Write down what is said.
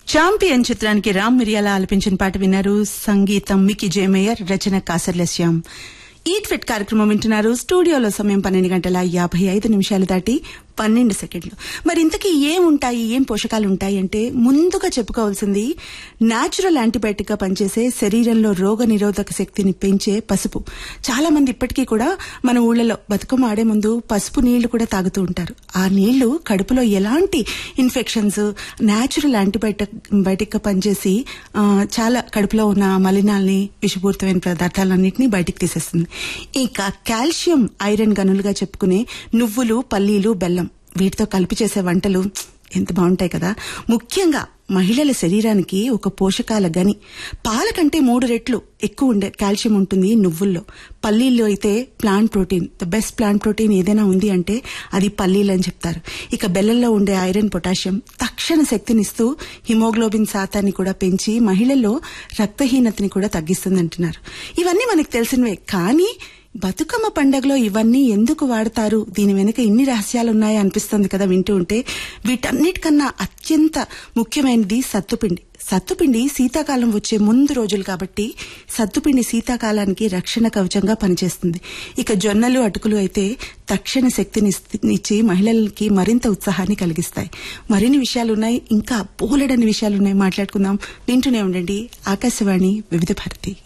champion చిత్రానికి రామ్ మిరియాల ఆలపించిన పాట విన్నారు సంగీతం మికి జేమేయర్ రచన కాసర్ల శ్యామ్ ఈట్ ఫిట్ కార్యక్రమం వింటున్నారు స్టూడియోలో సమయం పన్నెండు గంటల యాభై ఐదు నిమిషాలు దాటి పన్నెండు సెకండ్లు మరి ఇంతకీ ఏం ఉంటాయి ఏం పోషకాలు ఉంటాయి అంటే ముందుగా చెప్పుకోవాల్సింది న్యాచురల్ యాంటీబయాటిక్ గా పనిచేసే శరీరంలో రోగ నిరోధక శక్తిని పెంచే పసుపు చాలా మంది ఇప్పటికీ కూడా మన ఊళ్ళలో బతుకమ్మ ఆడే ముందు పసుపు నీళ్లు కూడా తాగుతూ ఉంటారు ఆ నీళ్లు కడుపులో ఎలాంటి ఇన్ఫెక్షన్స్ న్యాచురల్ యాంటీబయాటిక్ బయటిక్ గా పనిచేసి ఆ, చాలా కడుపులో ఉన్న మలినాల్ని విషపూరితమైన పదార్థాలన్నింటినీ బయటికి తీసేస్తుంది ఇంకా కాల్షియం ఐరన్ గనులుగా చెప్పుకునే నువ్వులు పల్లీలు బెల్లం వీటితో కలిపి చేసే వంటలు ఎంత బాగుంటాయి కదా ముఖ్యంగా మహిళల శరీరానికి ఒక పోషకాల గని పాల కంటే మూడు రెట్లు ఎక్కువ ఉండే కాల్షియం ఉంటుంది నువ్వుల్లో పల్లీల్లో అయితే plant protein the best plant protein ఏదైనా ఉంది అంటే అది పల్లీలు అని చెప్తారు ఇక బెల్లంలో ఉండే ఐరన్ పొటాషియం తక్షణ శక్తినిస్తూ హిమోగ్లోబిన్ శాతాన్ని కూడా పెంచి మహిళల్లో రక్తహీనతని కూడా తగ్గిస్తుంది అంటున్నారు ఇవన్నీ మనకు తెలిసినవే కానీ బతుకమ్మ పండగలో ఇవన్నీ ఎందుకు వాడతారు దీని వెనుక ఇన్ని రహస్యాలు ఉన్నాయా అనిపిస్తుంది కదా వింటూ ఉంటే వీటన్నిటికన్నా అత్యంత ముఖ్యమైనది సత్తుపిండి సత్తుపిండి శీతాకాలం వచ్చే ముందు రోజులు కాబట్టి సత్తుపిండి శీతాకాలానికి రక్షణ కవచంగా పనిచేస్తుంది ఇక జొన్నలు అటుకులు అయితే తక్షణ శక్తిని ఇచ్చి మహిళలకి మరింత ఉత్సాహాన్ని కలిగిస్తాయి మరిన్ని విషయాలు ఉన్నాయి ఇంకా బోలెడని విషయాలు ఉన్నాయి మాట్లాడుకుందాం వింటూనే ఉండండి ఆకాశవాణి వివిధ భారతి